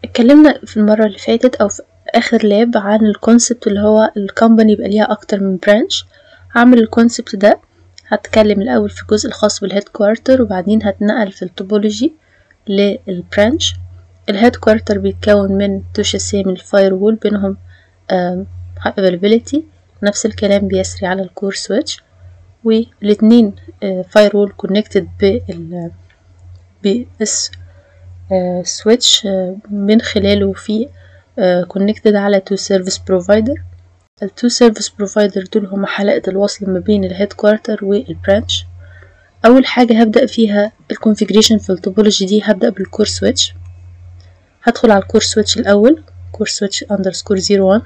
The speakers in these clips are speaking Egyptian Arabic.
اتكلمنا في المرة اللي فاتت أو في آخر لاب عن الكونسبت اللي هو الكومباني يبقى ليها أكتر من برانش هعمل الكونسبت ده هتكلم الأول في الجزء الخاص بالهيد كوارتر وبعدين هتنقل في التوبولوجي للبرانش الهيد كوارتر بيتكون من تو شاسيه من الفاير وول بينهم هاي افيلابيليتي نفس الكلام بيسري على الكور سويتش والاتنين فاير وول كونكتد بال بس سويتش من خلاله في كونكتد على تو سيرفيس بروفايدر التو سيرفيس بروفايدر دول هما حلقة الوصل ما بين الهيد كوارتر والبرانش أول حاجة هبدأ فيها الكونفيجريشن في التوبولوجي دي هبدأ بالكور سويتش هدخل على الكور سويتش الأول كور سويتش اندرسكور زيرو وان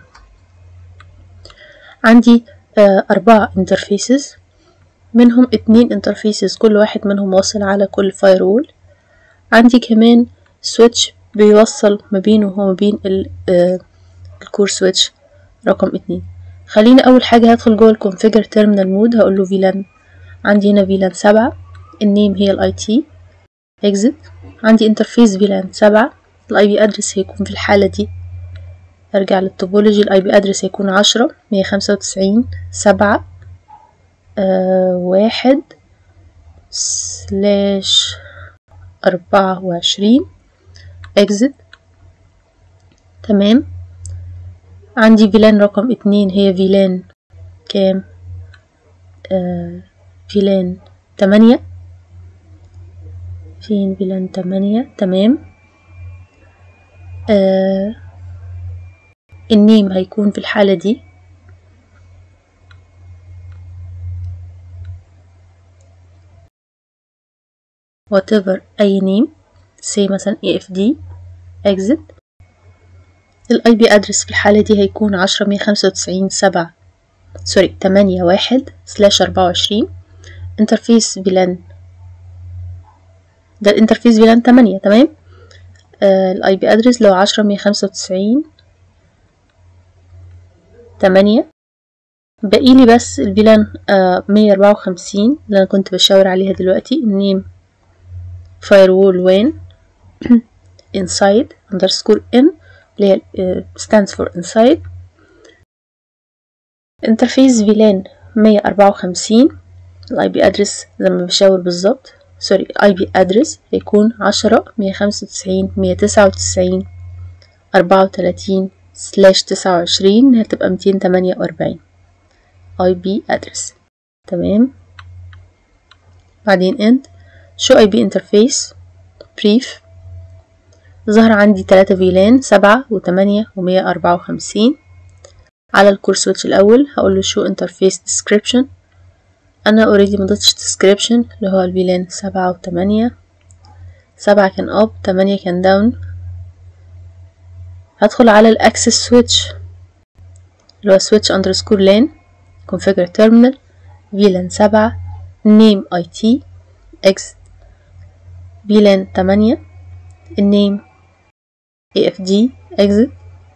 عندي أربعة انترفيسز منهم اتنين انترفيسز كل واحد منهم واصل على كل فاير وول عندي كمان سويتش بيوصل ما بينه وما بين الكور سويتش رقم اتنين خليني أول حاجة هدخل جوه الكونفيجر تيرمينال مود هقوله فيلان عندي هنا فيلان سبعة النيم هي الاي تي اكزit عندي انترفيس فيلان سبعة الاي بي ادرس هيكون في الحالة دي ارجع للتوبولوجي الاي بي ادرس هيكون عشرة مية خمسة وتسعين سبعة آه واحد سلاش أربعة وعشرين exit تمام عندي فيلان رقم اتنين هي فيلان كام آه فيلان تمانية فين فيلان تمانية تمام آه النيم هيكون في الحالة دي whatever أي نيم say مثلا AFD exit الاي بي ادرس في الحالة دي هيكون عشرة مية خمسة وتسعين سبعة سوري تمانية واحد سلاش أربعة وعشرين انترفيس فيلان ده الانترفيس فيلان تمانية تمام آه الاي بي ادرس لو عشرة مية خمسة وتسعين تمانية بقيلي بس الفيلان آه مية أربعة وخمسين اللي أنا كنت بشاور عليها دلوقتي النيم firewall وين inside underscore in اللي هي stands for inside انترفيس فيلان مية أربعة وخمسين الاي بي ادرس زي ما بشاور بالظبط سوري الاي بي ادرس هيكون عشرة مية خمسة وتسعين مية تسعة وتسعين أربعة وتلاتين سلاش تسعة وعشرين هتبقى ميتين تمانية وأربعين اي بي ادرس تمام بعدين end show اي بي interface brief ظهر عندي تلاتة فيلان سبعة وتمانية ومية أربعة وخمسين على الكور سويتش الأول هقوله show interface description أنا already مضيتش description اللي هو الفيلان سبعة وتمانية سبعة كان up تمانية كان down هدخل على الأكسس سويتش اللي هو switch underscore lane configure terminal VLAN سبعة name IT exit VLAN تمانية النيم AFD exit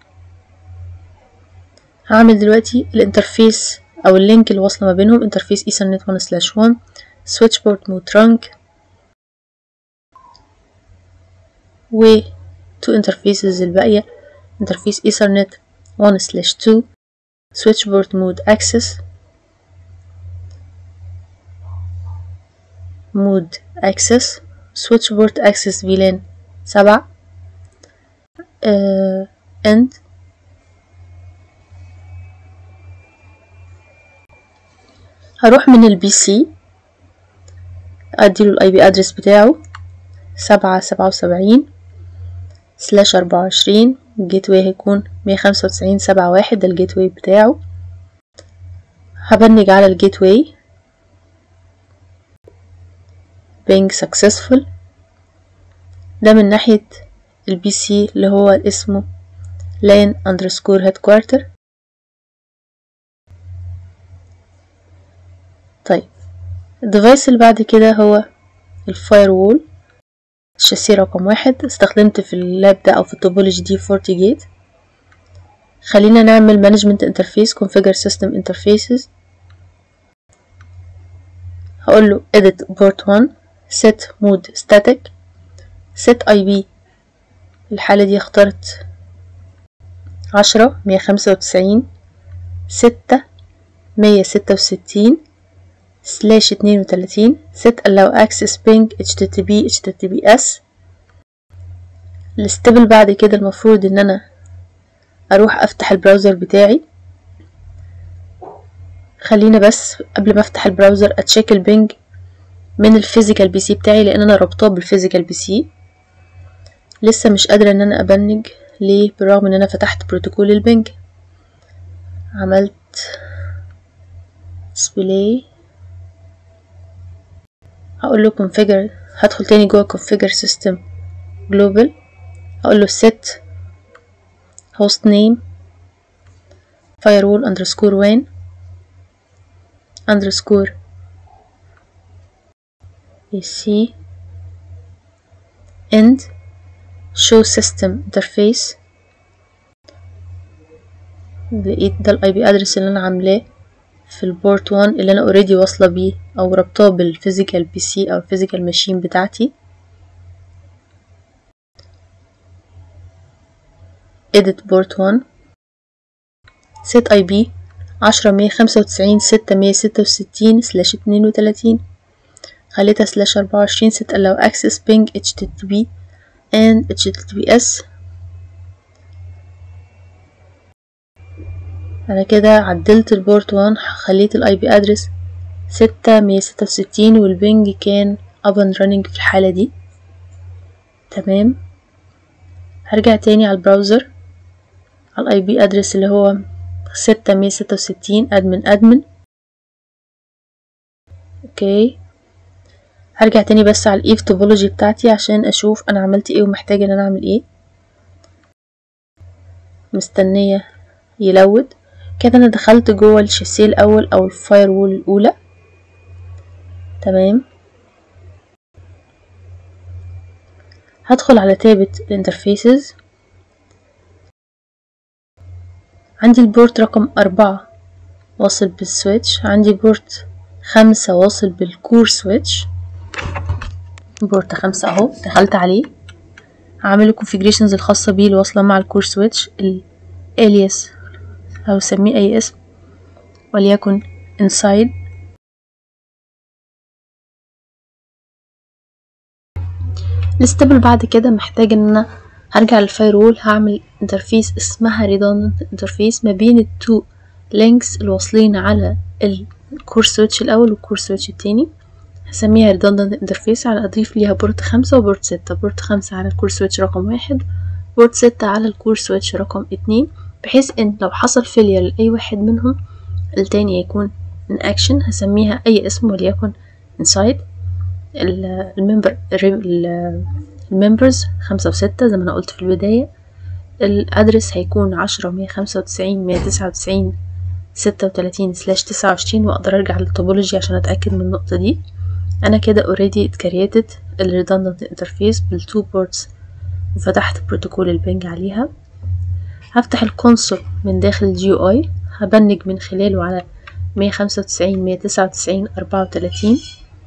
هعمل دلوقتي الانترفيس او اللينك اللي واصله ما بينهم انترفيس ايثرنت 1 سلاش 1 سويتش بورت مود ترانك و تو انترفيسز الباقية انترفيس ايثرنت 1 سلاش 2 سويتش بورت مود اكسس مود اكسس سويتش بورت اكسس فيلان سبعة اند هروح من البي سي اديله الاي بي ادرس بتاعه سبعة سبعة وسبعين سلاش أربعة وعشرين الجيت واي هيكون مية خمسة وتسعين سبعة واحد ده الجيت واي بتاعه هبنج على الجيت واي بينج successful ده من ناحية البي سي اللي هو اسمه لان underscore headquarter طيب الديفايس اللي بعد كده هو الفاير وول الشاسيه رقم واحد استخدمت في اللاب ده او في التوبولوجي دي فورتي جيت خلينا نعمل مانجمنت انترفيس configure system interfaces هقول له edit port 1 set mode static set IP الحالة دي اخترت عشرة مية خمسة وتسعين ستة مية ستة وستين سلاش اتنين وتلاتين set allow access ping http https الستيب اللي بعد كده المفروض ان انا اروح افتح البراوزر بتاعي خلينا بس قبل ما افتح البراوزر اتشيك البنج من الفيزيكال بي سي بتاعي لان انا رابطاه بالفيزيكال بي سي لسه مش قادرة ان انا ابنج ليه بالرغم ان انا فتحت بروتوكول البنج عملت display هقول له configure هدخل تاني جوه configure system global هقول له set host name firewall underscore wan underscore ac end show system interface لقيت ده الاي بي ادرس اللي انا عاملاه في البورت 1 اللي انا اوريدي واصله بيه او رابطاه بالفيزيكال بي سي او الفيزيكال ماشين بتاعتي edit port 1 set ip عشرة مية خمسة وتسعين ستة مية ستة وستين سلاش اتنين وتلاتين خليتها سلاش أربعة وعشرين set allow access ping http and https أنا كده عدلت البورت 1 خليت الاي بي ادرس ستة مية ستة وستين والبنج كان up and running في الحالة دي تمام هرجع تاني على البراوزر على الاي بي ادرس اللي هو ستة مية ستة وستين ادمن ادمن اوكي هرجع تاني بس على الايف توبولوجي بتاعتي عشان اشوف انا عملت ايه ومحتاجة ان انا اعمل ايه مستنية يلود كده انا دخلت جوه الشاسيه الاول او الفاير وول الاولى تمام هدخل على تابة الانترفيسز عندي البورت رقم أربعة واصل بالسويتش عندي بورت خمسة واصل بالكور سويتش بورت خمسة اهو دخلت عليه هعمل الكونفيجريشنز الخاصة بيه اللي واصلة مع الكور سويتش الالياس أو سميه أي اسم وليكن inside الستيب اللي بعد كده محتاج ان انا هرجع للفايرول هعمل انترفيس اسمها redundant انترفيس ما بين التو لينكس الواصلين على الكور سويتش الاول والكور سويتش التاني هسميها redundant انترفيس على اضيف ليها بورت خمسة وبورت ستة بورت خمسة على الكور سويتش رقم واحد بورت ستة على الكور سويتش رقم اتنين بحيث ان لو حصل فيلير لأي واحد منهم التاني هيكون in action هسميها اي اسم وليكن inside الممبر الممبرز خمسة وستة زي ما انا قلت في البداية الادرس هيكون عشرة مية خمسة وتسعين مية تسعة وتسعين ستة وتلاتين سلاش تسعة وعشرين واقدر ارجع للتوبولوجي عشان اتأكد من النقطة دي انا كده اوريدي اتكريتد الريدندنت انترفيس بالتو بورتس وفتحت بروتوكول البنج عليها هفتح الكونسول من داخل الجي اي هبنج من خلاله على مية خمسة وتسعين مية تسعة وتسعين أربعة وتلاتين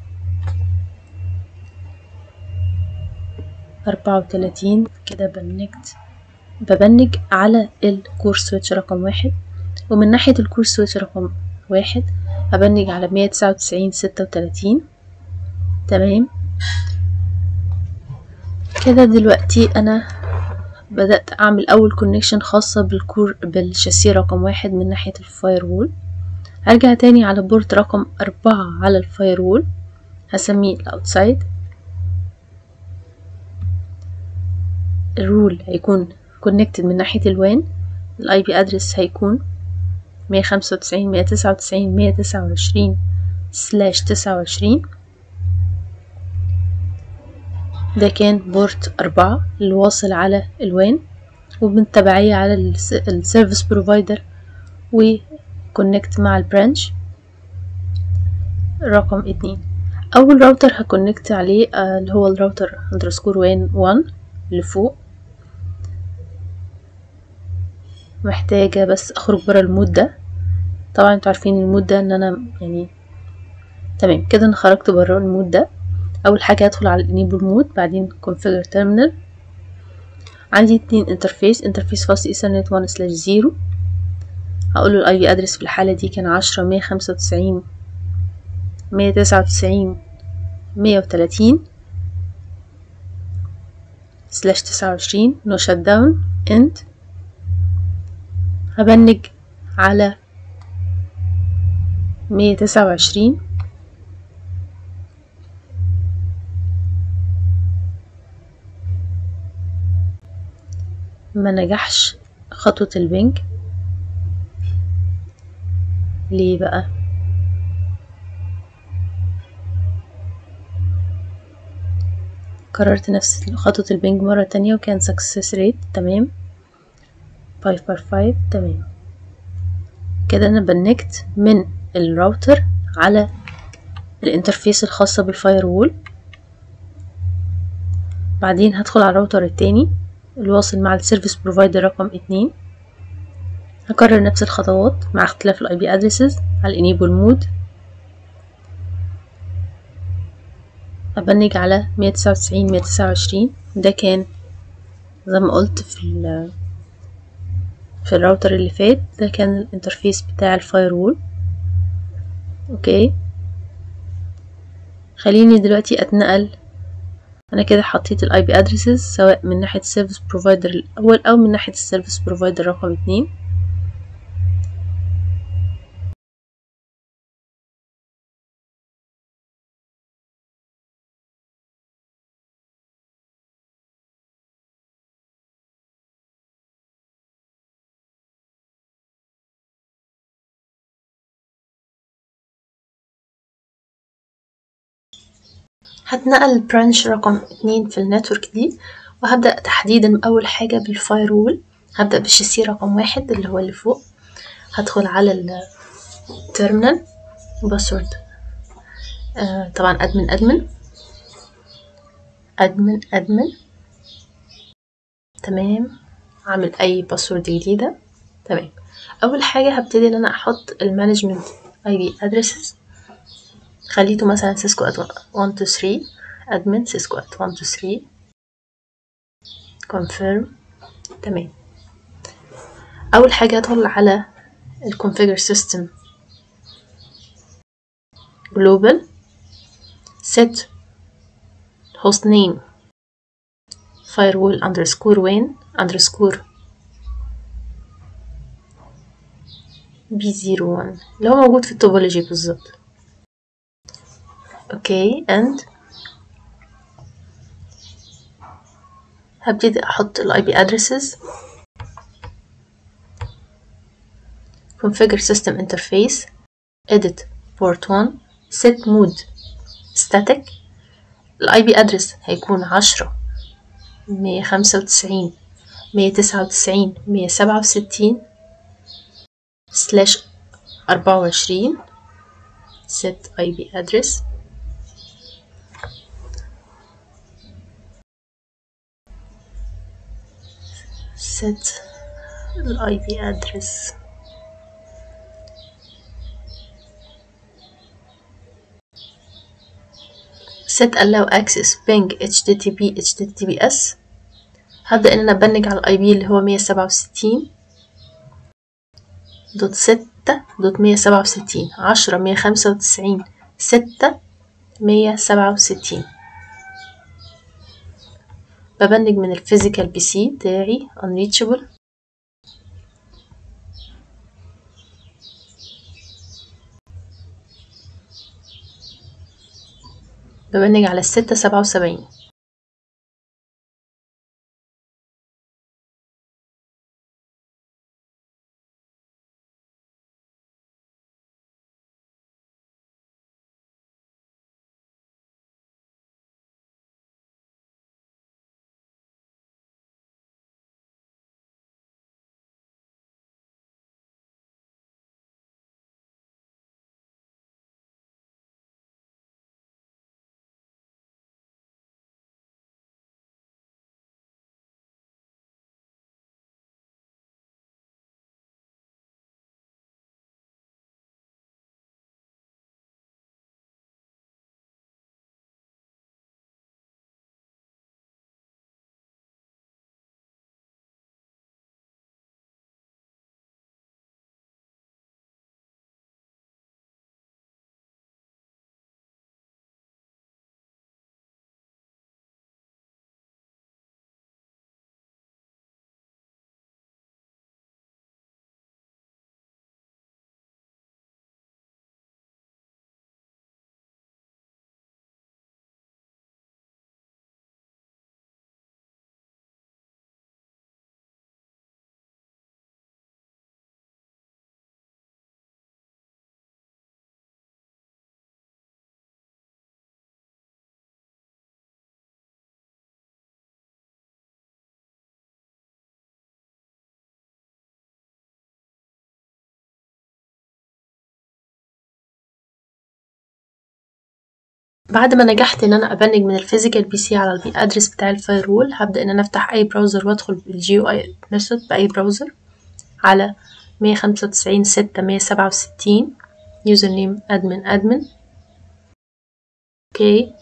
أربعة وتلاتين كده بنجت ببنج على الكور سويتش رقم واحد ومن ناحية الكور سويتش رقم واحد هبنج على مية تسعة وتسعين ستة وتلاتين تمام كده دلوقتي أنا بدأت أعمل أول كونكشن خاصة بالكور بالشاسيه رقم واحد من ناحية الفاير وول هرجع تاني على بورت رقم أربعة على الفاير وول هسميه الأوتسايد الرول هيكون كونكتد من ناحية الوان الاي بي ادرس هيكون مية خمسة وتسعين مية تسعة وتسعين مية تسعة وعشرين سلاش تسعة وعشرين ده كان بورت أربعة اللي واصل على الوان وبالتبعية على السيرفيس بروفايدر وكونكت مع البرانش رقم اتنين أول راوتر هكونكت عليه آه اللي هو الراوتر اندرسكور وان وان اللي فوق محتاجة بس أخرج برا المود ده طبعا انتوا عارفين المود ده ان انا يعني تمام كده انا خرجت برا المود ده اول حاجة هدخل على الانيبل مود بعدين configure terminal عندي اتنين انترفيس انترفيس فاست ايثرنت 1 سلاش زيرو هقوله الاي بي ادرس في الحالة دي كان عشرة مية خمسة وتسعين مية تسعة وتسعين مية وتلاتين سلاش تسعة وعشرين نو شت داون اند هبنج على مية تسعة وعشرين ما نجحش خطوة البنج ليه بقى كررت نفس خطوة البنج مرة تانية وكان success rate تمام 5 بار 5 تمام كده انا بنكت من الراوتر على الانترفيس الخاصة بالفاير وول بعدين هدخل على الراوتر التاني الواصل مع السيرفيس بروفايدر رقم اتنين هكرر نفس الخطوات مع اختلاف الاي بي ادريسز على الانيبل مود ابنج على مية تسعة وتسعين مية تسعة وعشرين ده كان زي ما قلت في ال في الراوتر اللي فات ده كان الانترفيس بتاع الفاير وول اوكي خليني دلوقتي اتنقل انا كده حطيت الاي بي ادريسز سواء من ناحيه السيرفيس بروفايدر الاول او من ناحيه السيرفيس بروفايدر رقم اتنين هتنقل برانش رقم اتنين في النتورك دي وهبدأ تحديدا أول حاجة بالفاير وول هبدأ بالشيسي رقم واحد اللي هو اللي فوق هدخل على التيرمينال باسورد آه طبعا ادمن ادمن ادمن ادمن تمام اعمل اي باسورد جديدة تمام اول حاجة هبتدي ان انا احط المانجمنت اي بي ادريسز خليته مثلا سيسكو ات 1 2 3 ادمن سيسكو ات 1 2 3 confirm تمام اول حاجه ادخل على الconfigure system global set hostname firewall underscore wan underscore b01 اللي هو موجود في التوبولوجي بالظبط اوكي and هبتدي احط الاي بي addresses configure system interface edit port 1 set mode static الاي بي ادرس هيكون عشرة مية خمسة وتسعين مية تسعة وتسعين مية سبعة وستين سلاش أربعة وعشرين set IP address set ال IP address set allow access ping http https هبدأ إن أنا أبنج على الأي بي اللي هو مية سبعة وستين دوت ستة دوت مية سبعة وستين عشرة مية خمسة وتسعين ستة مية سبعة وستين ببنج من الفيزيكال بي سي بتاعي unreachable ببنج على الستة سبعة وسبعين بعد ما نجحت ان انا ابنج من الفيزيكال بي سي على البي ادرس بتاع الفايرول هبدا ان انا افتح اي براوزر وادخل بالجي او اي ميثود باي براوزر على مية خمسة وتسعين ستة مية سبعة وستين يوزر نيم ادمن ادمن اوكي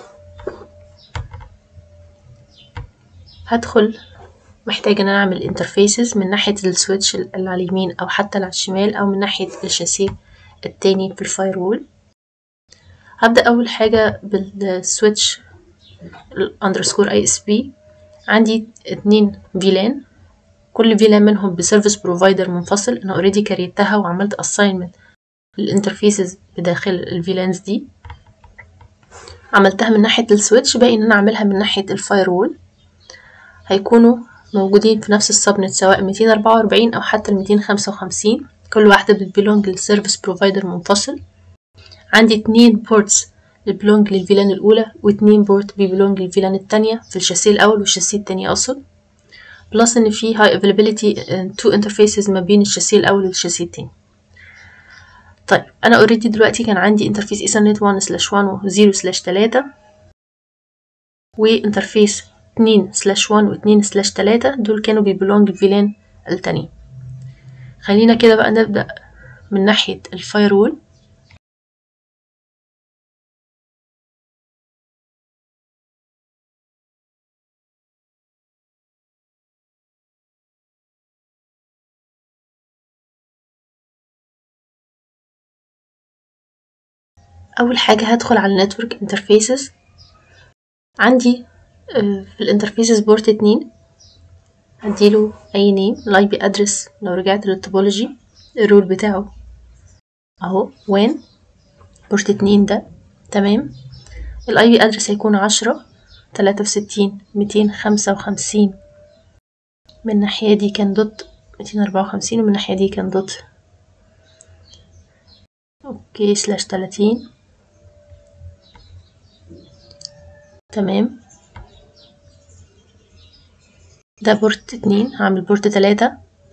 هدخل محتاجة ان انا اعمل انترفيسز من ناحية السويتش اللي على اليمين او حتى اللي على الشمال او من ناحية الشاسيه التاني في الفايرول هبدأ أول حاجة بالسويتش الاندرسكور اي اس بي عندي اتنين فيلان كل فيلان منهم بسيرفيس بروفايدر منفصل انا اوريدي كريتها وعملت اساينمنت للانترفيسز بداخل الفيلانز دي عملتها من ناحية السويتش باقي ان انا اعملها من ناحية الفايرول هيكونوا موجودين في نفس السبنت سواء 244 او حتى ال 255 كل واحدة بتبيلونج للسيرفيس بروفايدر منفصل عندي اتنين بورتس بيبلونج للفيلان الأولى واتنين بورت بيبلونج للفيلان التانية في الشاسيه الأول والشاسيه التاني أقصد بلس إن في high availability تو interfaces ما بين الشاسيه الأول والشاسيه التاني طيب أنا اوريدي دلوقتي كان عندي انترفيس ايثرنت 1 سلاش 1 و 0 سلاش 3 وانترفيس 2 سلاش 1 و 2 سلاش 3 دول كانوا بيبلونج للفيلان التانية خلينا كده بقى نبدأ من ناحية الفايرول أول حاجة هدخل على النتورك انترفيسز عندي في الانترفيسز بورت اتنين هديله أي نيم الاي بي ادرس لو رجعت للتوبولوجي الرول بتاعه اهو وين بورت اتنين ده تمام الاي بي ادرس هيكون عشرة تلاتة وستين ميتين خمسة وخمسين من الناحية دي كان دوت ميتين أربعة وخمسين ومن الناحية دي كان دوت اوكي سلاش تلاتين تمام ده بورت اتنين هعمل بورت تلاتة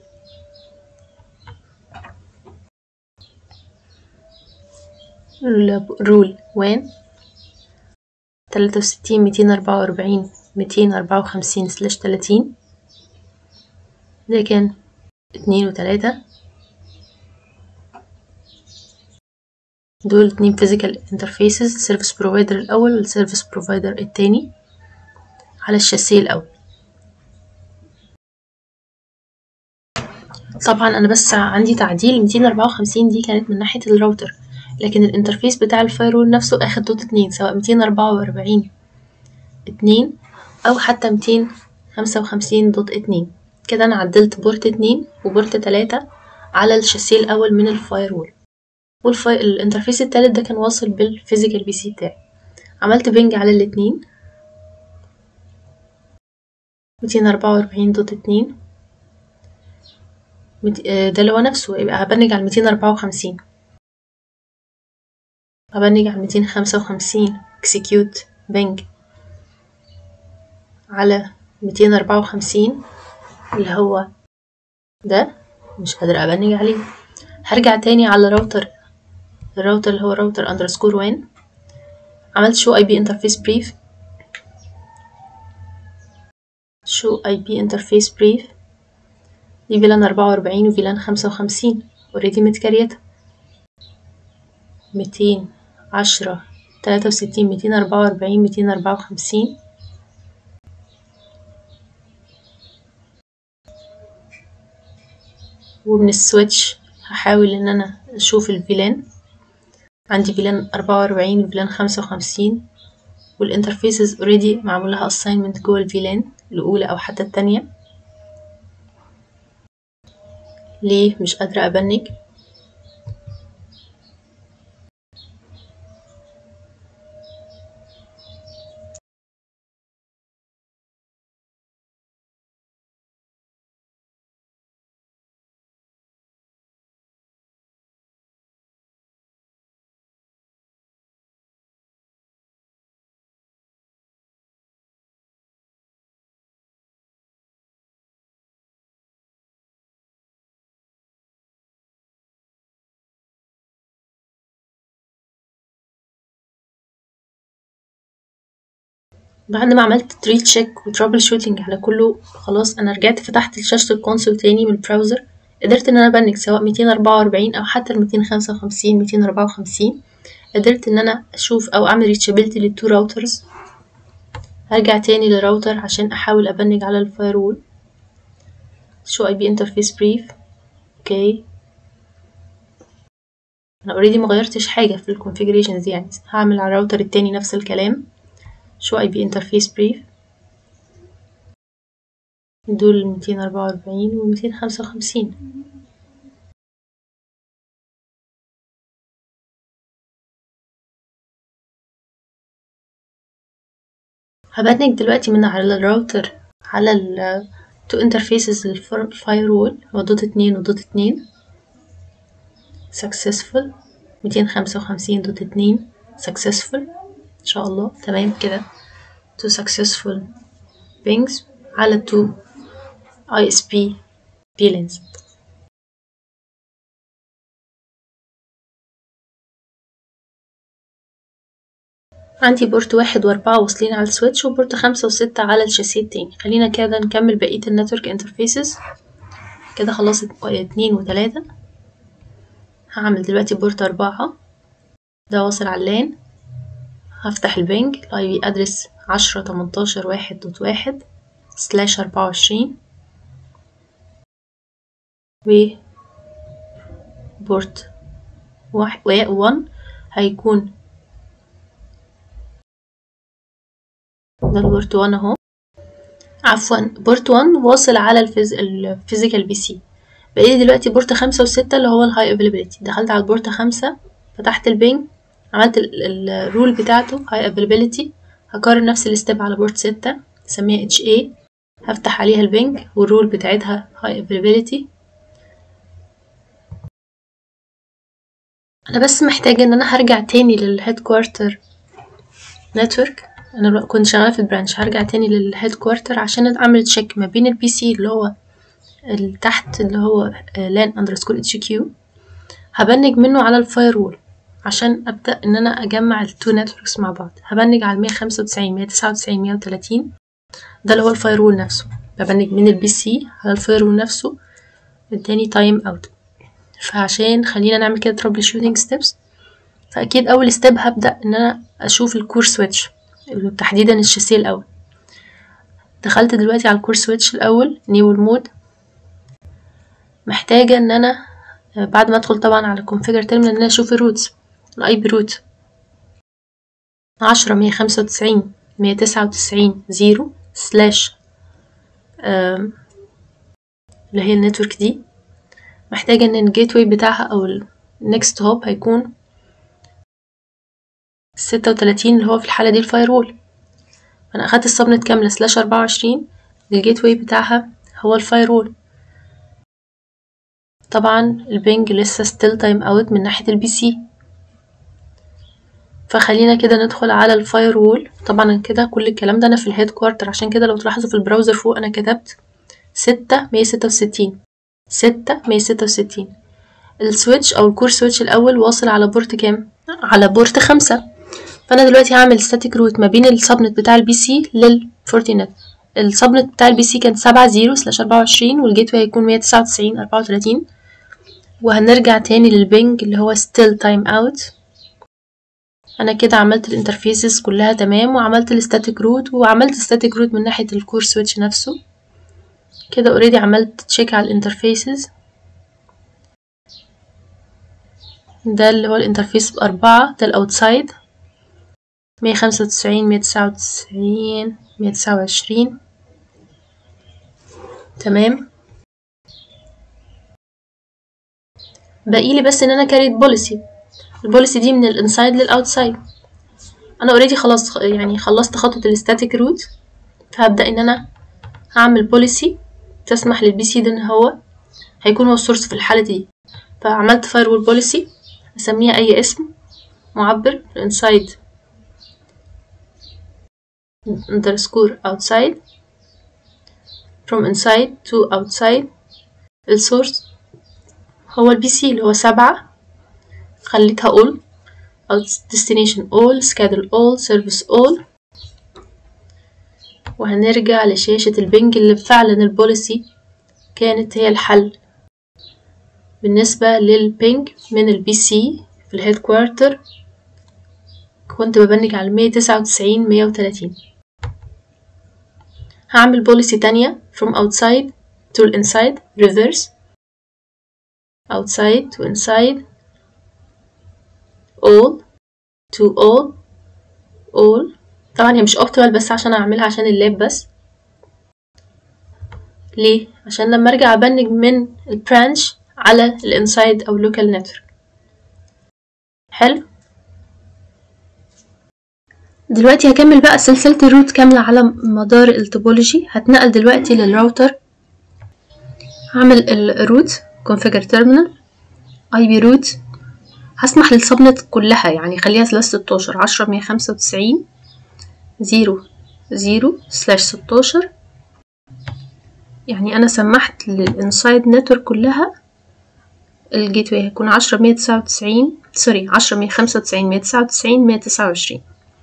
رول وين تلاتة وستين ميتين أربعة وأربعين ميتين أربعة وخمسين سلاش تلاتين ده كان اتنين وتلاتة دول اتنين physical interfaces service provider الأول والسيرفيس بروفايدر التاني على الشاسيه الأول طبعا أنا بس عندي تعديل ميتين أربعة وخمسين دي كانت من ناحية الراوتر لكن الانترفيس بتاع الفايرول نفسه أخد دوت اتنين سواء ميتين أربعة وأربعين اتنين أو حتى ميتين خمسة وخمسين دوت اتنين كده أنا عدلت بورت اتنين وبورت تلاتة على الشاسيه الأول من الفايرول والفاي... الانترفيس التالت ده كان واصل بالفيزيكال بي سي بتاعي عملت بينج على الاتنين ميتين أربعة وأربعين دوت اتنين مت... ده اللي هو نفسه يبقى هبنج على ميتين أربعة وخمسين هبنج على ميتين خمسة وخمسين اكسكيوت بنج على ميتين أربعة وخمسين اللي هو ده مش قادرة أبنج عليه هرجع تاني على راوتر الراوتر اللي هو راوتر اندرسكور وين عملت شو اي بي انترفيس بريف شو اي بي انترفيس بريف دي فيلان أربعة وأربعين وفيلان خمسة وخمسين اوريدي متكريتة ميتين عشرة تلاتة وستين ميتين أربعة وأربعين ميتين أربعة وخمسين ومن السويتش هحاول ان انا اشوف الفيلان عندي فيلان أربعة وأربعين وفيلان خمسة وخمسين والانترفيسز اوريدي معمول لها assignment جوه الفيلان الأولى أو حتى التانية ليه مش قادرة أبنج بعد ما عملت تري تشيك وترابل شوتنج على كله خلاص انا رجعت فتحت شاشة الكونسول تاني من البراوزر قدرت ان انا ابنج سواء ميتين اربعة واربعين او حتى الميتين خمسة وخمسين ميتين اربعة وخمسين قدرت ان انا اشوف او اعمل ريتشابيلتي للتو راوترز هرجع تاني للراوتر عشان احاول ابنج على الفايرول شو اي بي انترفيس بريف اوكي انا اوريدي مغيرتش حاجة في الكونفيجريشنز يعني هعمل على الراوتر التاني نفس الكلام شو اي بي انترفيس بريف دول ميتين اربعة واربعين وميتين خمسة وخمسين هبنج دلوقتي من على الراوتر على ال تو انترفيسز للفايرول هو دوت اتنين ودوت اتنين successful ميتين خمسة وخمسين دوت اتنين successful ان شاء الله تمام كده two successful pings على two ISP peelings عندي بورت واحد وأربعة واصلين على السويتش وبورت خمسة وستة على الشاسيه التاني خلينا كده نكمل بقية النتورك انترفيسز كده خلصت اتنين وتلاتة هعمل دلوقتي بورت أربعة ده واصل على اللان هفتح البنج الاي بي ادرس عشرة تمنتاشر واحد دوت واحد سلاش أربعة وعشرين و بورت واحد وان هيكون ده البورت وان اهو عفوا بورت وان واصل على الفيز... الفيزيكال بي سي بقيت دلوقتي بورت خمسة وستة اللي هو الهاي افيلابيلتي دخلت على البورت خمسة فتحت البينج عملت الرول بتاعته هاي افيلابيلتي هكرر نفس الستيب على بورت ستة اسميها اتش اي هفتح عليها البينج والرول بتاعتها هاي افيلابيلتي انا بس محتاجه ان انا هرجع تاني للهيد كوارتر نتورك انا كنت شغاله في البرانش هرجع تاني للهيد كوارتر عشان اعمل تشيك ما بين البي سي اللي هو اللي تحت اللي هو لان اندرسكور اتش كيو هبنج منه على الفايرول عشان ابدا ان انا اجمع التو نتوركس مع بعض هبنج على المية خمسة وتسعين مية تسعة وتسعين مية وتلاتين ده اللي هو الفايرول نفسه ببنج من البي سي على الفايرول نفسه اداني تايم اوت فعشان خلينا نعمل كده ترابل شوتنج ستيبس فاكيد اول ستيب هبدا ان انا اشوف الكور سويتش تحديدا الشاسيه الاول دخلت دلوقتي على الكور سويتش الاول نيو المود محتاجه ان انا بعد ما ادخل طبعا على configure terminal ان انا اشوف الروتس الاي بي روت عشرة مية خمسة وتسعين مية تسعة وتسعين زيرو سلاش اللي هي النتورك دي محتاجة ان الجيت واي بتاعها او النكست هوب هيكون ستة وتلاتين اللي هو في الحالة دي الفايرول انا اخدت السبنت كاملة سلاش اربعة وعشرين الجيت واي بتاعها هو الفايرول طبعا البنج لسه ستيل تايم اوت من ناحية البي سي فخلينا كده ندخل على الفاير وول طبعا كده كل الكلام ده انا في الهيد كوارتر عشان كده لو تلاحظوا في البراوزر فوق انا كتبت ستة مية ستة وستين ستة مية ستة وستين السويتش او الكور سويتش الاول واصل على بورت كام على بورت خمسة فانا دلوقتي هعمل ستاتيك روت ما بين السبنت بتاع البي سي للفورتينت السبنت بتاع البي سي كان سبعة زيرو سلاش أربعة وعشرين والجيت واي هيكون مية تسعة وتسعين أربعة وتلاتين وهنرجع تاني للبنج اللي هو still time out انا كده عملت الانترفيسز كلها تمام وعملت الستاتيك روت وعملت ستاتيك روت من ناحية الكور سويتش نفسه كده اوريدي عملت تشيك على الانترفيسز ده اللي هو الانترفيس بأربعة ده الاوتسايد مية خمسة وتسعين مية تسعة وتسعين مية تسعة وعشرين تمام باقيلي بس ان انا كاريت بوليسي البوليسي دي من الانسايد للاوتسايد انا اوريدي خلاص يعني خلصت خطوه الستاتيك روت فهبدا ان انا هعمل بوليسي تسمح للبي سي ده ان هو هيكون هو السورس في الحاله دي فعملت فايروول بوليسي اسميها اي اسم معبر الانسايد underscore outside from inside to outside السورس هو البي سي اللي هو سبعة خليتها all أو destination all schedule all service all وهنرجع لشاشة البنج اللي فعلا البوليسي كانت هي الحل بالنسبة للبينج من البي سي في الهيد كوارتر كنت ببنج على مية تسعة وتسعين مية وتلاتين هعمل بوليسي تانية from outside to inside reverse outside to inside all to all all طبعا هي مش optimal بس عشان اعملها عشان اللاب بس ليه عشان لما ارجع ابنج من البرانش على الانسايد او local network حلو دلوقتي هكمل بقى سلسلة الروت كاملة على مدار التوبولوجي هتنقل دلوقتي للراوتر هعمل الروت configure terminal اي بي روت هسمح للسبنت كلها يعني خليها سلاش ستاشر عشرة مية خمسة وتسعين زيرو زيرو سلاش ستاشر يعني أنا سمحت للإنسايد نتورك كلها الجيت واي هيكون عشرة مية تسعة وتسعين سوري عشرة مية خمسة وتسعين مية تسعة وتسعين مية تسعة وعشرين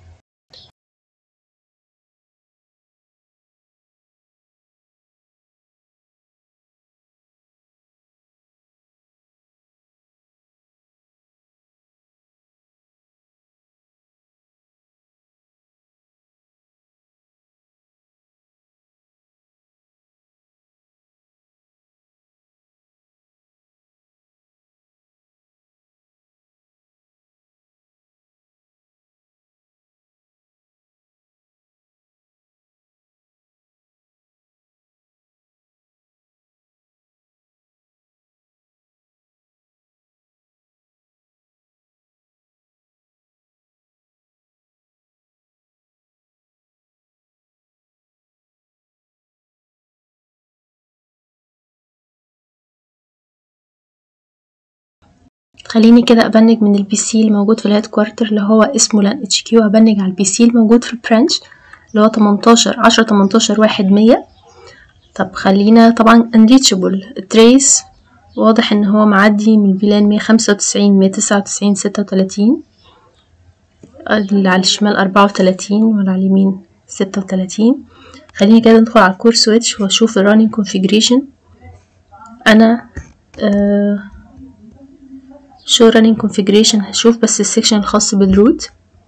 خليني كده ابنج من البي سي الموجود في الهيد كوارتر اللي هو اسمه لان اتش كيو ابنج على البي سي الموجود في البرانش اللي هو تمنتاشر عشرة تمنتاشر واحد مية طب خلينا طبعا unreachable التريس واضح ان هو معدي من الفيلان مية خمسة وتسعين مية تسعة وتسعين ستة وتلاتين اللي على الشمال أربعة وتلاتين واللي على اليمين ستة وتلاتين خليني كده ندخل على الكور سويتش واشوف الرانينج كونفيجريشن انا آه show running configuration هشوف بس السكشن الخاص بالروت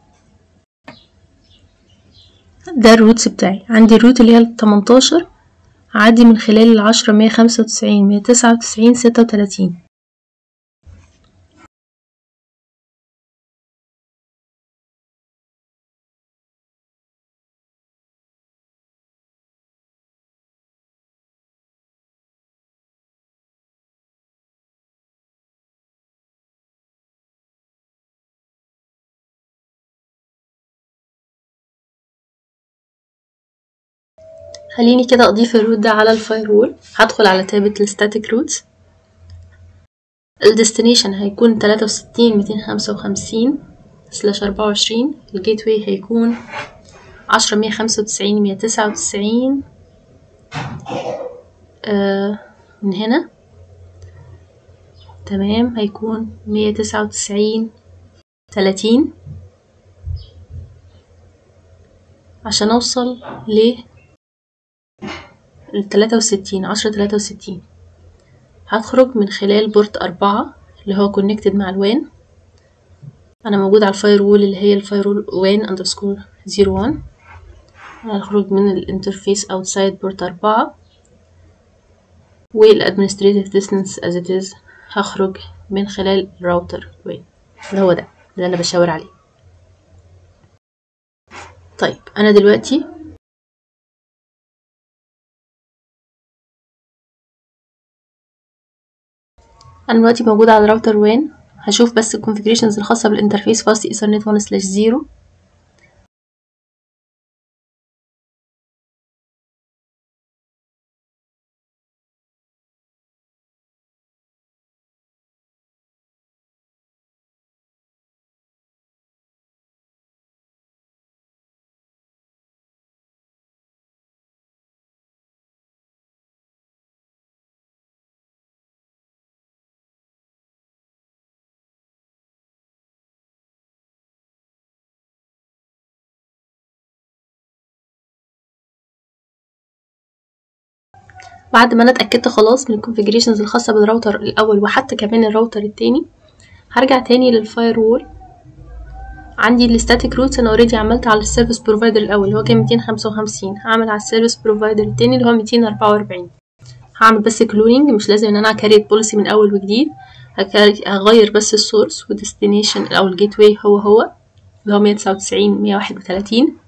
ده الروتس بتاعي عندي الروت اللي هي التمنتاشر عادي من خلال العشرة مية خمسة وتسعين مية تسعة وتسعين ستة وتلاتين خليني كده اضيف الروت ده على الفايرول هدخل على تابة الستاتيك روتس الديستنيشن هيكون تلاتة وستين ميتين خمسة وخمسين سلاش أربعة وعشرين الجيت واي هيكون عشرة مية خمسة وتسعين مية تسعة وتسعين آه من هنا تمام هيكون مية تسعة وتسعين تلاتين عشان أوصل ل التلاتة وستين عشرة تلاتة وستين هخرج من خلال بورت أربعة اللي هو كونكتد مع الوان أنا موجود على الفاير وول اللي هي الفاير وول وان أندرسكور زيرو وان هخرج من الانترفيس outside بورت أربعة والادمنستريتيف distance as it is هخرج من خلال الراوتر وان اللي هو ده اللي أنا بشاور عليه طيب أنا دلوقتي انا دلوقتي موجودة على الراوتر وين هشوف بس الكونفيجريشنز الخاصة بالانترفيس فاست ايثرنت 1 سلاش 0 بعد ما انا اتاكدت خلاص من الكونفيجريشنز الخاصه بالراوتر الاول وحتى كمان الراوتر التاني هرجع تاني للفاير وول عندي الستاتيك روتس انا اوريدي عملت على السيرفيس بروفايدر الاول اللي هو كان 255 هعمل على السيرفيس بروفايدر التاني اللي هو 244 هعمل بس كلونينج مش لازم ان انا اكريت بوليسي من اول وجديد هغير بس السورس والديستنيشن او الجيت واي هو هو اللي هو 199 131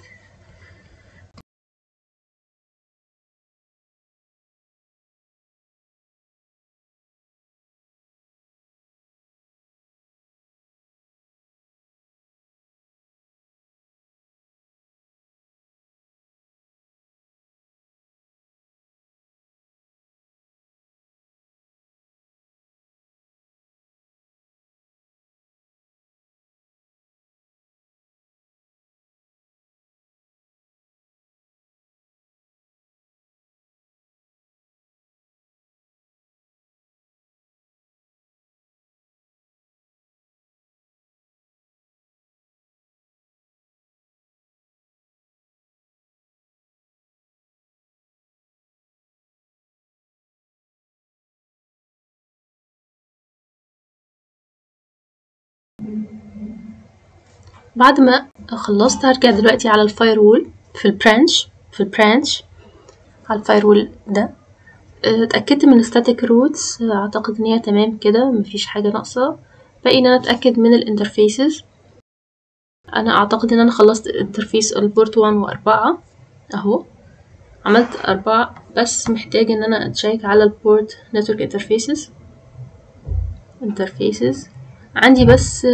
بعد ما خلصت هرجع دلوقتي على الفاير وول في البرانش في البرانش على الفاير وول ده اتأكدت من الستاتيك روتس اعتقد ان هي تمام كده مفيش حاجة ناقصة باقي ان انا اتأكد من الانترفيسز انا اعتقد ان انا خلصت انترفيس البورت وان واربعة اهو عملت اربعة بس محتاج ان انا اتشيك على البورت نتورك انترفيسز انترفيسز عندي بس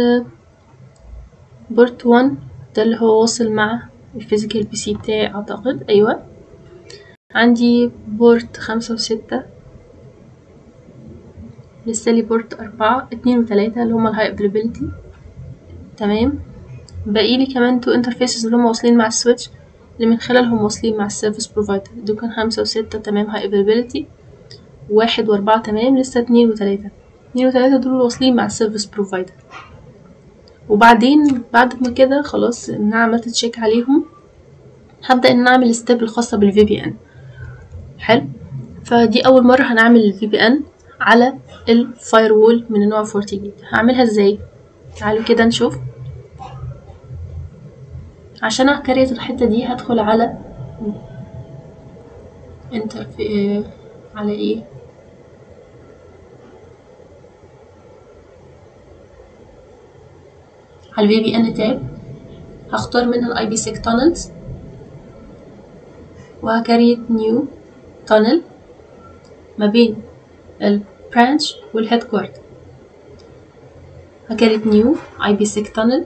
بورت 1 ده اللي هو واصل مع الفيزيكال بي سي بتاعي اعتقد ايوه عندي بورت خمسة وستة لسه لي بورت أربعة اتنين وتلاتة اللي هما الهاي افيلابيلتي تمام باقي لي كمان تو انترفيسز اللي هما واصلين مع السويتش اللي من خلالهم واصلين مع السيرفيس بروفايدر دول كان خمسة وستة تمام هاي افيلابيلتي واحد وأربعة تمام لسه اتنين وتلاتة اتنين وتلاتة دول واصلين مع السيرفيس بروفايدر وبعدين بعد ما كده خلاص ان انا عملت تشيك عليهم هبدأ ان انا اعمل ستيب الخاصة بالفي بي ان حلو فدي اول مرة هنعمل الفي بي ان على الفاير وول من النوع فورتيجيت هعملها ازاي تعالوا كده نشوف عشان اكريت الحتة دي هدخل على انتر في على ايه على الفي بي ان تاب هختار منها الاي بي سيك تانلز وهكريت نيو تانل ما بين البرانش والهيد كوارتر هكريت نيو اي بي سيك تانل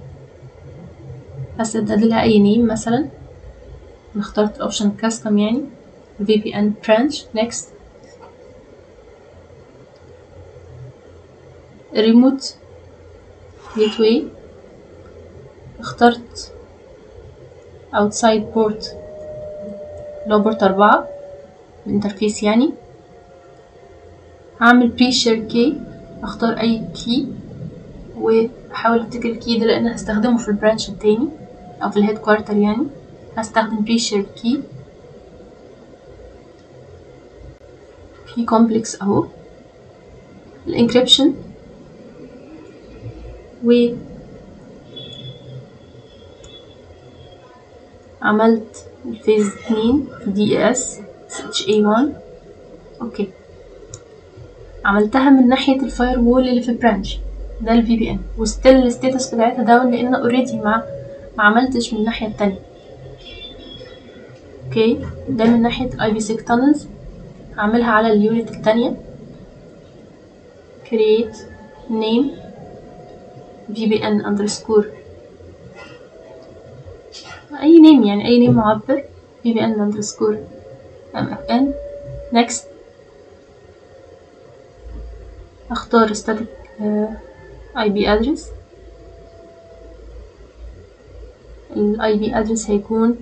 هسدد لها اي نيم مثلا انا اخترت اوبشن كاستم يعني في بي ان برانش نيكست ريموت جيت واي اخترت outside port اللي هو بورت أربعة الانترفيس يعني هعمل pre share key اختار اي key واحاول افتكر الكي ده لان هستخدمه في البرانش التاني او في الهيد كوارتر يعني هستخدم pre share key في complex اهو الانكريبشن و عملت الفيز اتنين في دي اس اتش اي وان اوكي عملتها من ناحية الفاير وول اللي في البرانش ده الفي بي ان وستيل الستاتس بتاعتها داون لان اوريدي ما ما عملتش من الناحية التانية اوكي ده من ناحية الاي بي سيك تانلز هعملها على اليونت التانية create name vpn underscore أي نيم يعني أي نيم معبر vpn underscore mfn next أختار static uh, IP address ال IP address هيكون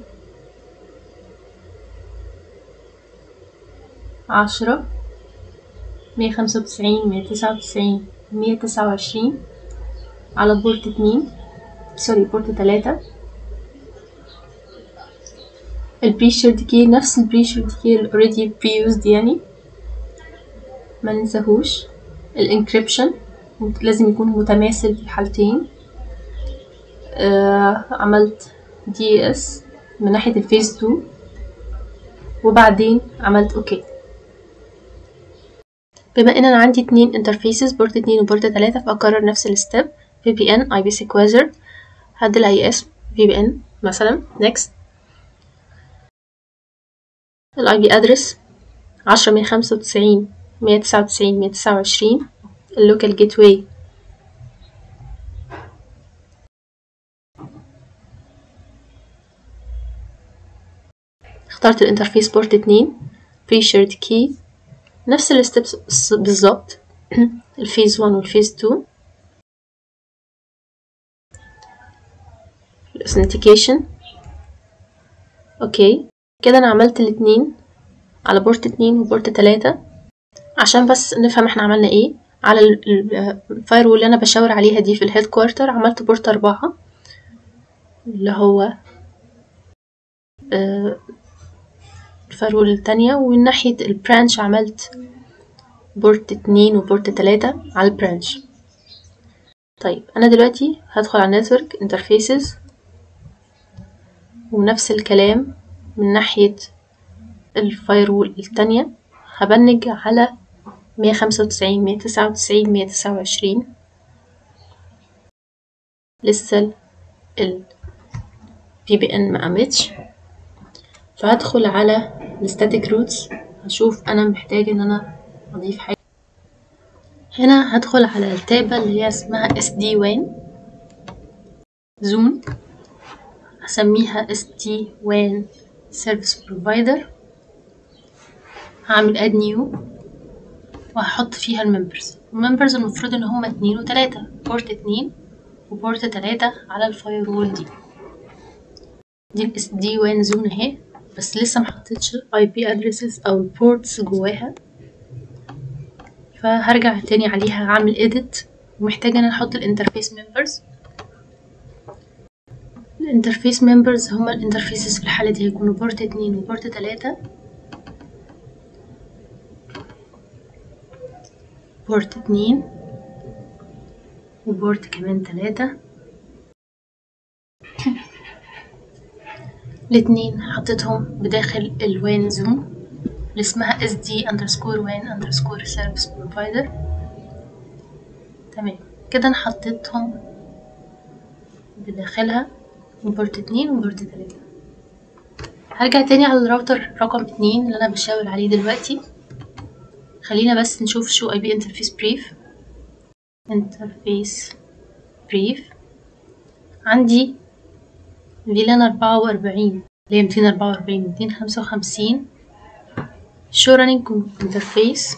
عشرة مية خمسة وتسعين مية تسعة وتسعين مية تسعة وعشرين على بورت اتنين سوري بورت تلاتة البري شيرد كي نفس البري شيرد كي اللي اوريدي بري يوزد يعني ما ننساهوش الانكريبشن لازم يكون متماثل في الحالتين آه عملت دي اس من ناحية الفيس 2 وبعدين عملت اوكي بما ان انا عندي اتنين انترفيسز بورت اتنين وبورت تلاتة فاكرر نفس الستيب في بي ان اي بي سيكوازر هدي اي اسم في بي ان مثلا next الاي بي ادرس عشرة مية خمسة وتسعين مية تسعة وتسعين مية تسعة وعشرين اللوكال جيت واي اخترت الانترفيس بورت اتنين بري شيرد كي نفس الستبس بالظبط الفيز 1 والفيز 2 الاثنتيكيشن اوكي كده انا عملت الاتنين على بورت اتنين وبورت تلاتة عشان بس نفهم احنا عملنا ايه على الفاير اللي انا بشاور عليها دي في الهيد كوارتر عملت بورت اربعة اللي هو الفاير التانية ومن ناحية البرانش عملت بورت اتنين وبورت تلاتة على البرانش طيب انا دلوقتي هدخل على نتورك انترفيسز ونفس الكلام من ناحية الفايرول التانية هبنج على مية خمسة وتسعين مية تسعة وتسعين مية تسعة وعشرين لسه ال في بي ان ما قامتش فهدخل على الستاتيك روتس هشوف انا محتاج ان انا اضيف حاجة هنا هدخل على التابة اللي هي اسمها اس دي وان زون هسميها اس دي وان سيرفيس بروفايدر هعمل اد نيو وهحط فيها الممبرز الممبرز المفروض ان هما اتنين وتلاتة بورت اتنين وبورت تلاتة على الفاير وول دي دي الاس دي وان زون اهي بس لسه محطتش اي بي ادريسز او البورتس جواها فهرجع تاني عليها هعمل edit ومحتاجة ان انا احط الانترفيس ممبرز الانترفيس ممبرز هما الانترفيسز في الحالة دي هيكونوا بورت اتنين وبورت تلاتة بورت اتنين وبورت كمان تلاتة الاتنين حطيتهم بداخل الوان زون اللي اسمها اس دي اندرسكور وان اندرسكور سيرفيس بروفايدر تمام كده انا حطيتهم بداخلها بورت اتنين وبورت تلاتة هرجع تاني على الراوتر رقم اتنين اللي انا بشاور عليه دلوقتي خلينا بس نشوف شو اي بي انترفيس بريف انترفيس بريف عندي فيلان أربعة وأربعين اللي هي ميتين أربعة وأربعين ميتين خمسة وخمسين شو رانينج انترفيس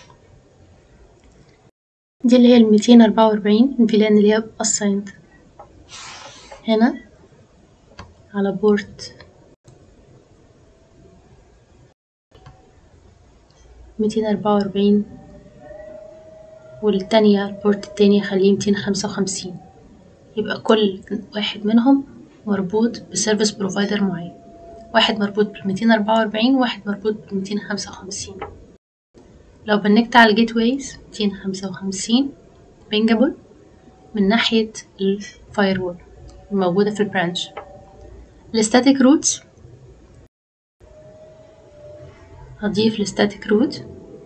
دي اللي هي الميتين أربعة وأربعين الفيلان اللي هي assigned هنا على بورت ميتين أربعة وأربعين والتانية البورت التاني خليه ميتين خمسة وخمسين يبقى كل واحد منهم مربوط بسيرفيس بروفايدر معين واحد مربوط بالميتين أربعة وأربعين وواحد مربوط بالميتين خمسة وخمسين لو بنكت على الجيت ويز ميتين خمسة وخمسين بينجابل من ناحية الفاير وول الموجودة في البرانش الستاتيك روتس هضيف الستاتيك روت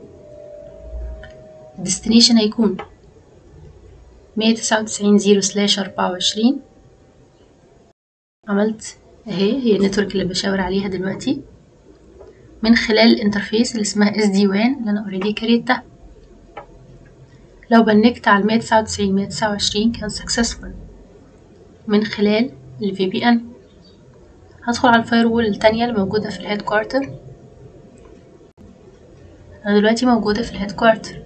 الديستنيشن هيكون مية تسعة وتسعين زيرو سلاش أربعة وعشرين عملت اهي هي النتورك اللي بشاور عليها دلوقتي من خلال الانترفيس اللي اسمها اس دي وان اللي انا اوريدي كريتها لو بنكت على المية تسعة وتسعين مية تسعة وعشرين كان سكسسفول من خلال الفي بي ان هدخل على الفاير وول التانية اللي موجودة في الهيد كوارتر أنا دلوقتي موجودة في الهيد كوارتر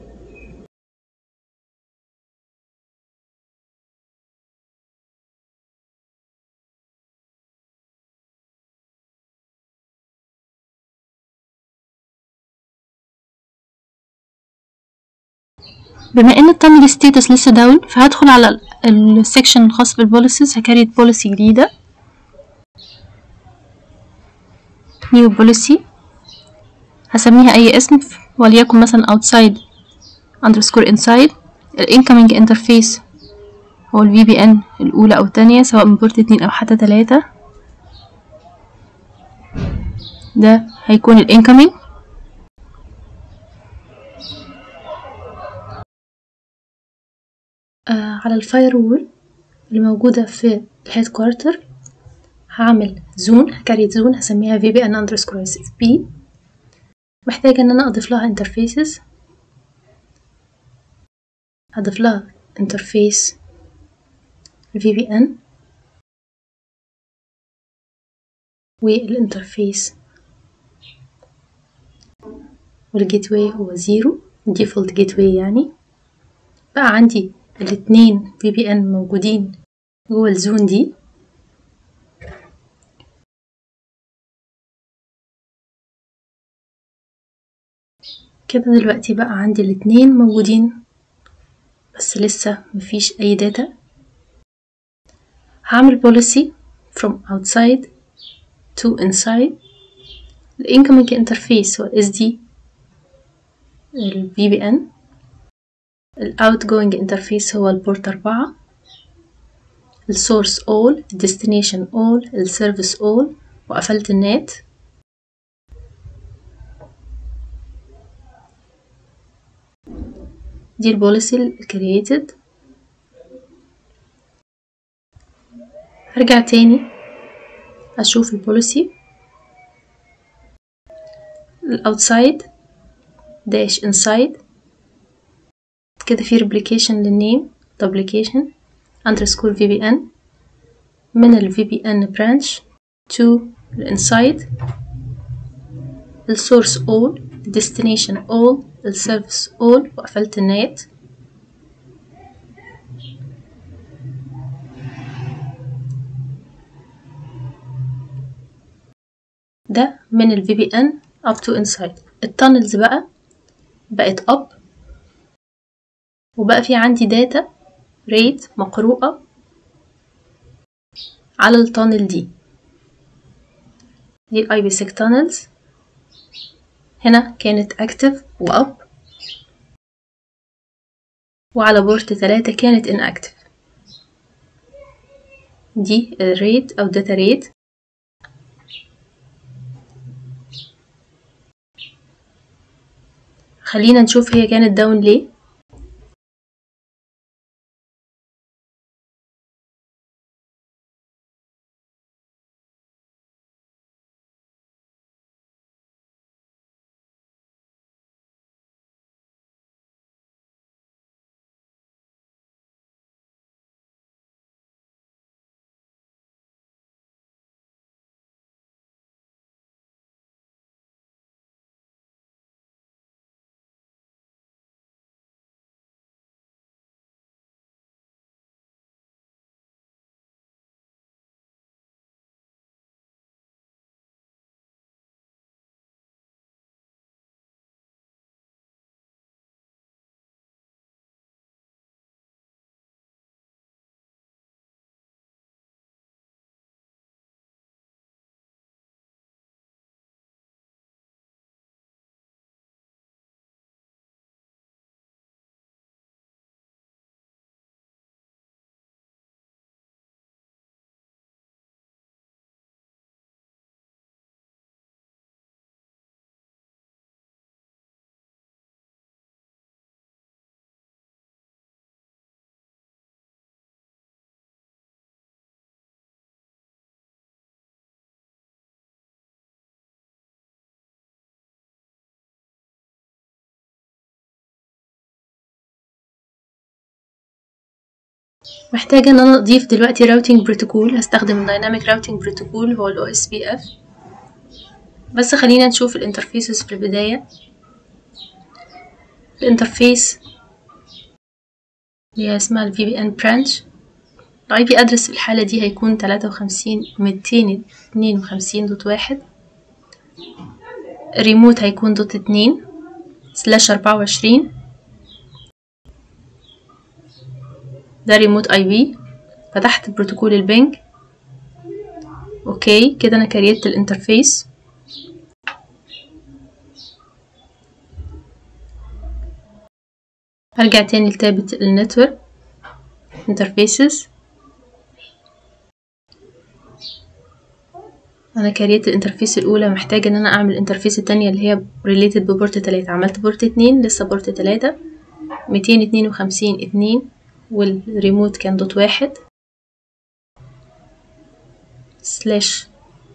بما ان التامل ستيتس لسه داون فهدخل على السكشن الخاص بالبوليسيز هكريت بوليسي جديدة new policy هسميها أي اسم وليكن مثلا outside underscore inside ال incoming interface هو ال VPN الأولى أو التانية سواء من بورت اتنين أو حتى تلاتة ده هيكون ال incoming آه على الفاير وول اللي موجودة في الهيد كوارتر هعمل زون هكريت زون هسميها VPN underscore SSP محتاجة إن أنا أضيف لها انترفيسز هضيف لها انترفيس VPN والانترفيس والجيت واي هو زيرو default جيت واي يعني بقى عندي الاتنين VPN موجودين جوه الزون دي كده دلوقتي بقى عندي الاتنين موجودين بس لسه مفيش أي داتا هعمل policy from outside to inside ال incoming interface هو SD ال VPN ال outgoing interface هو البورت أربعة ال source all ال destination all ال service all وقفلت النت دي البوليسي ال created هرجع تاني أشوف البوليسي ال outside dash inside كده في replication للنيم duplication underscore VPN من ال VPN branch to ال inside ال source all ال destination all ال service all وقفلت النت ده من ال VPN up to inside التانلز بقى بقت up وبقى في عندي داتا ريت مقروءة على التانل دي دي الاي بي سيك تانلز هنا كانت اكتف واب وعلى بورت تلاتة كانت inactive دي الريت او داتا ريت خلينا نشوف هي كانت داون ليه محتاجة ان انا اضيف دلوقتي راوتينج بروتوكول هستخدم الدايناميك راوتينج بروتوكول هو ال OSPF بس خلينا نشوف الانترفيسز في البداية الانترفيس اللي هي اسمها ال VPN branch ال IP address في الحالة دي هيكون تلاتة وخمسين ميتين اتنين وخمسين دوت واحد الريموت هيكون دوت اتنين سلاش أربعة وعشرين ده ريموت اي بي فتحت بروتوكول البنج اوكي كده انا كريت الانترفيس هرجع تاني لتابة النتورك انترفيسز انا كريت الانترفيس الاولى محتاجه ان انا اعمل الانترفيس التانية اللي هي ريليتد ببورت تلاتة عملت بورت اتنين لسه بورت تلاتة ميتين اتنين وخمسين اتنين والريموت كان دوت واحد سلاش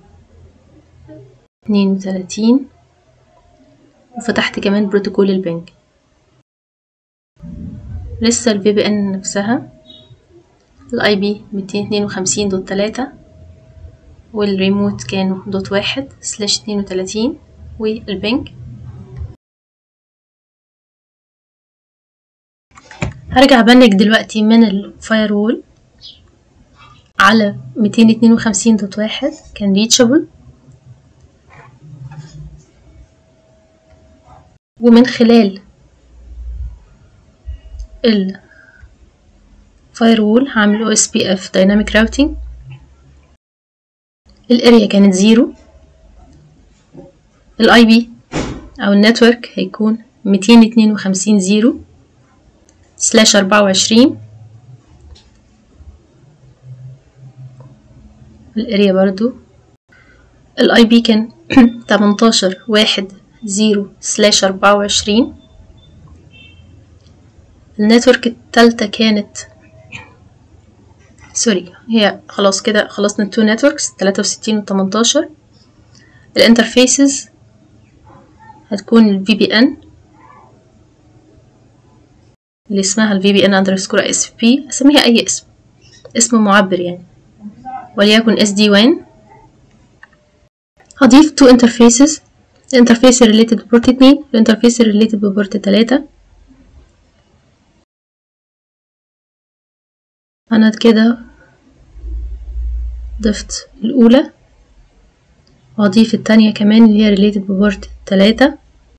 اتنين وتلاتين وفتحت كمان بروتوكول البنج لسه الفي بي ان نفسها الاي بي ميتين اتنين وخمسين دوت تلاتة والريموت كان دوت واحد سلاش اتنين وتلاتين والبنج هرجع بنج دلوقتي من الفاير وول على ميتين اتنين وخمسين دوت واحد كان ريتشابل ومن خلال ال firewall هعمل OSPF dynamic routing الاريا كانت زيرو الاي بي او النتورك هيكون ميتين اتنين وخمسين زيرو سلاش اربعة وعشرين الاريا برضو الاي بي كان تمنتاشر واحد زيرو سلاش اربعة وعشرين النتورك التالتة كانت سوري هي خلاص كده خلصنا التو نتوركس تلاتة وستين وتمنتاشر الانترفيسز هتكون ال VPN اللي اسمها ال VPN underscore SP أسميها أي اسم اسم معبر يعني وليكن SD-WAN هضيف تو interfaces الانترفيس related ببورت اتنين الانترفيس related ببورت تلاتة أنا كده ضفت الأولى وهضيف التانية كمان اللي هي related ببورت تلاتة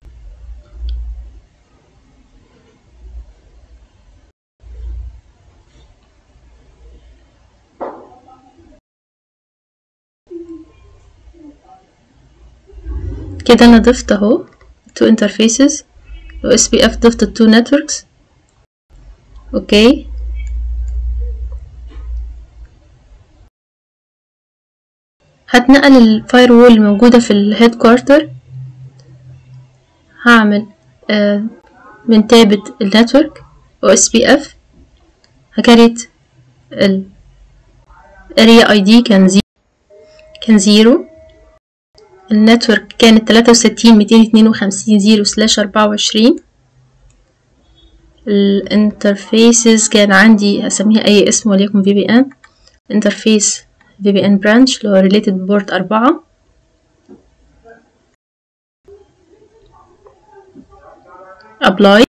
كده أنا ضفت أهو two interfaces و SPF ضفت two networks أوكي هتنقل الفاير وول الموجودة في الهيد كوارتر هعمل آه من تابة النتورك او اس بي اف هكريت ال اريا اي دي كان زيرو كان زيرو النتورك كانت تلاتة وستين ميتين اتنين وخمسين زيرو سلاش أربعة وعشرين الانترفيسز كان عندي هسميها أي اسم وليكن في بي ان انترفيس VPN branch اللي هو related بورت أربعة apply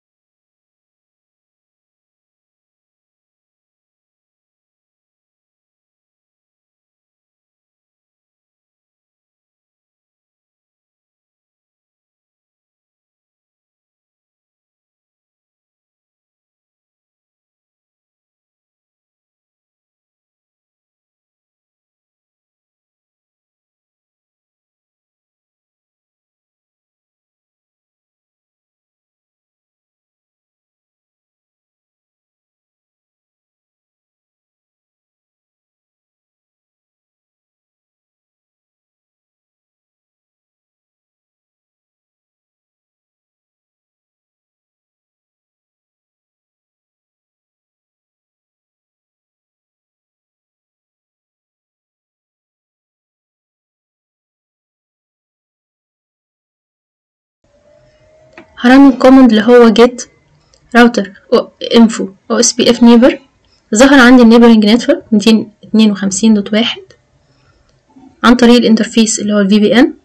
هرن الكوماند اللي هو get router info او اس بي اف neighbor ظهر عندي النيبرنج نتورك ميتين اتنين وخمسين دوت واحد عن طريق الانترفيس اللي هو الفي بي ان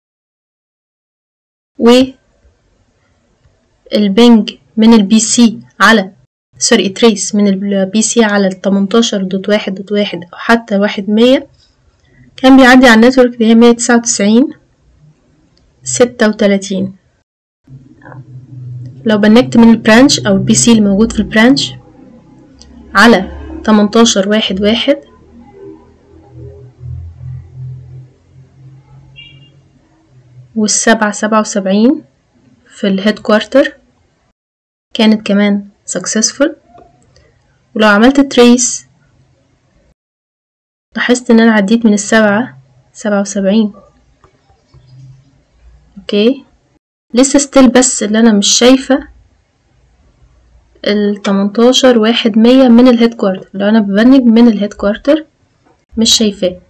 و البنج من البي سي على سوري تريس من البي سي على التمنتاشر دوت واحد دوت واحد او حتى واحد مية كان بيعدي على النتورك اللي هي مية تسعة وتسعين ستة وتلاتين لو بنكت من البرانش او البي سي اللي موجود في البرانش على تمنتاشر واحد واحد والسبعة سبعة وسبعين في الهيد كوارتر كانت كمان successful ولو عملت تريس لاحظت ان انا عديت من السبعة سبعة وسبعين اوكي لسه ستيل بس اللي انا مش شايفة التمنتاشر واحد مية من الهيد كوارتر لو انا ببنج من الهيد كوارتر مش شايفاه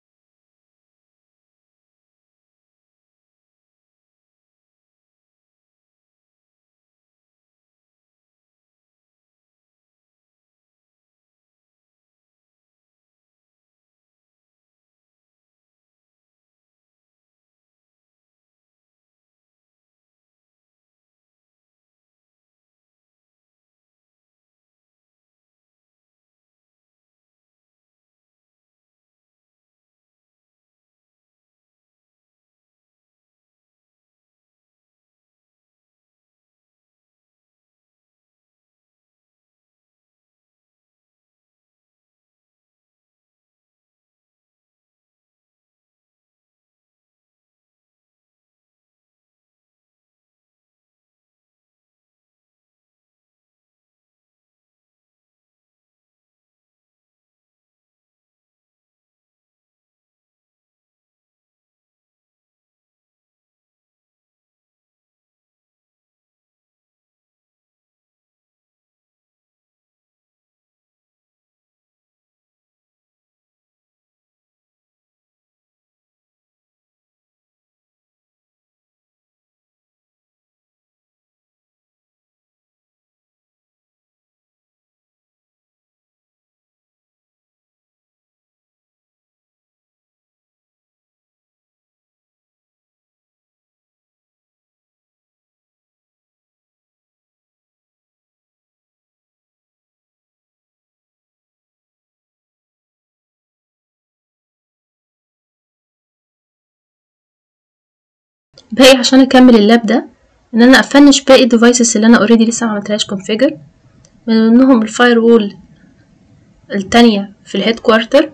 باقي عشان اكمل اللاب ده ان انا افنش باقي الديفايسز اللي انا اوريدي لسه ما عملتلهاش كونفيجر من ضمنهم الفاير وول التانية في الهيد كوارتر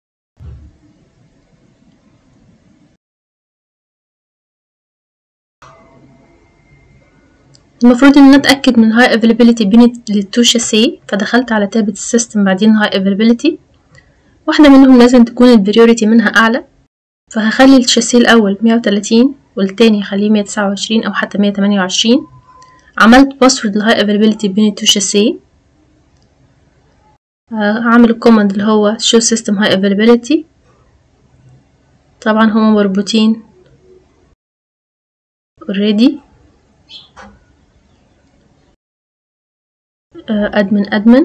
المفروض ان انا اتاكد من هاي افيلابيلتي بين التو شاسيه فدخلت على تابة السيستم بعدين هاي افيلابيلتي واحدة منهم لازم تكون البريوريتي منها اعلى فهخلي الشاسيه الاول مية وتلاتين والتاني هخليه مية تسعة وعشرين او حتى مية تمانية وعشرين عملت باسورد الهاي افيلابيلتي بين التو شاسيه هعمل الكوماند اللي هو show system high availability طبعا هما مربوطين already admin admin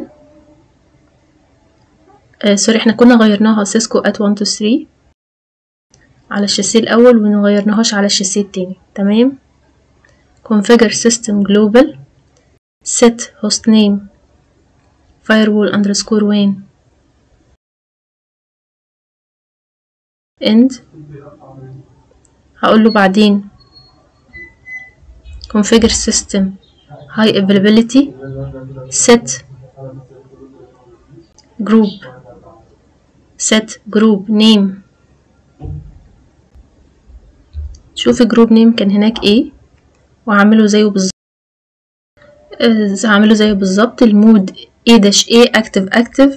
آه سوري احنا كنا غيرناها سيسكو at 1 2 3 على الشاسيه الاول ومغيرناهاش على الشاسيه التاني تمام configure system global set hostname firewall underscore وين end هقوله بعدين configure system high availability set group set group name شوف الجروب نيم كان هناك ايه وهعمله زيه بالظبط هعمله زيه بالظبط المود A dash A active active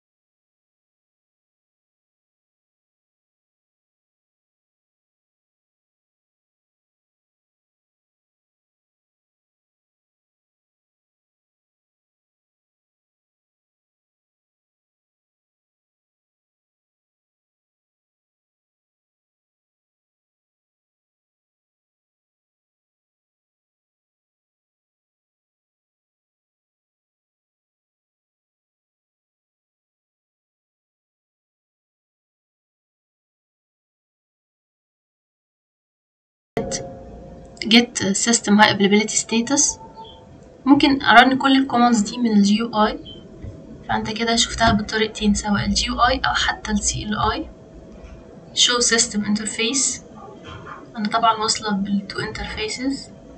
get system high availability status ممكن ارن كل الكوماندز دي من الجي يو اي فانت كده شفتها بالطريقتين سواء الجي يو اي او حتى السي ال اي show system interface انا طبعا واصله بالتو interfaces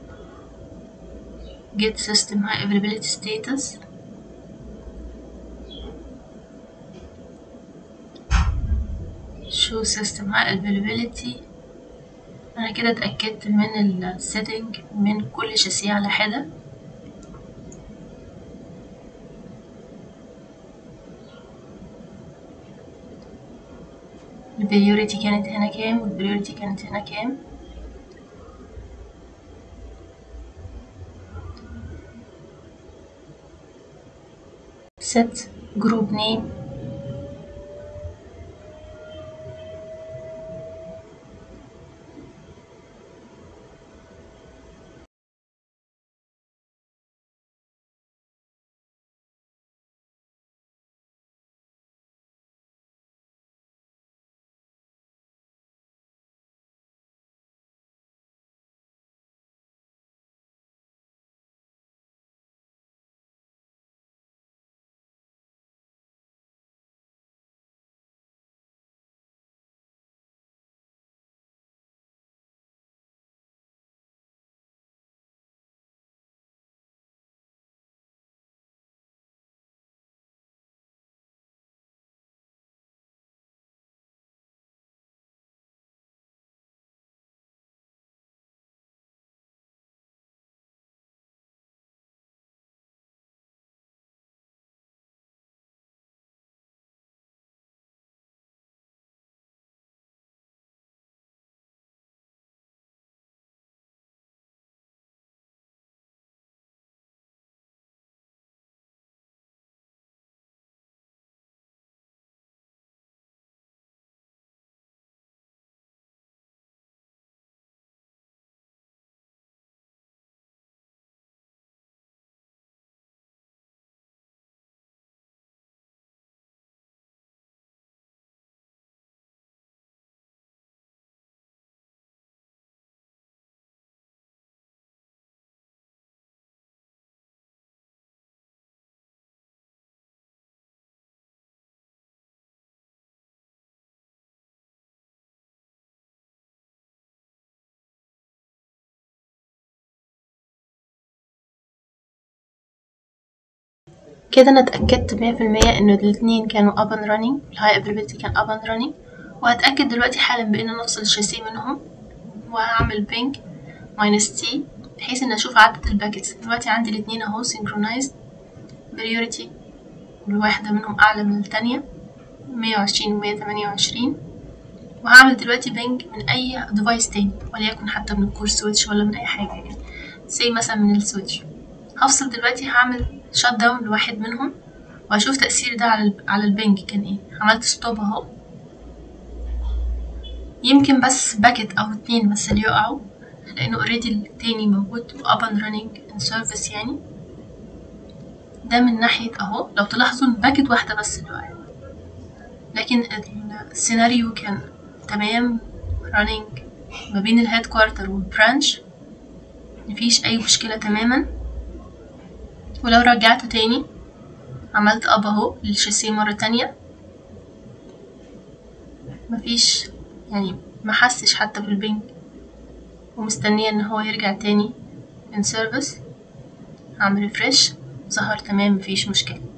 get system high availability status show system high availability انا كده اتأكدت من السيتنج من كل شاسيه على حدة البريوريتي كانت هنا كام والبريوريتي كانت هنا كام set group name كده انا اتأكدت مية في المية ان الاتنين كانوا up and running الهاي availability كان up and running وهتأكد دلوقتي حالا بان انا افصل الشاسيه منهم وهعمل ping minus t بحيث ان اشوف عدد الباكيتس دلوقتي عندي الاتنين اهو synchronized priority الواحدة منهم اعلى من التانية مية وعشرين ومية تمانية وعشرين وهعمل دلوقتي بينج من اي ديفايس تاني وليكن حتى من الكور سويتش ولا من اي حاجة يعني زي مثلا من السويتش هفصل دلوقتي هعمل شات داون لواحد منهم وهشوف تأثير ده على ال على البنج كان ايه عملت ستوب اهو يمكن بس باكت او اتنين بس اللي يقعوا لانه اوريدي التاني موجود و up and running in service يعني ده من ناحية اهو لو تلاحظوا باكت واحدة بس اللي وقعت لكن السيناريو كان تمام running ما بين الهيد كوارتر والبرانش مفيش اي مشكلة تماما ولو رجعته تاني عملت اب اهو للشاسيه مرة تانية مفيش يعني محسش حتى بالبنج ومستنية ان هو يرجع تاني in service هعمل ريفرش ظهر تمام مفيش مشكلة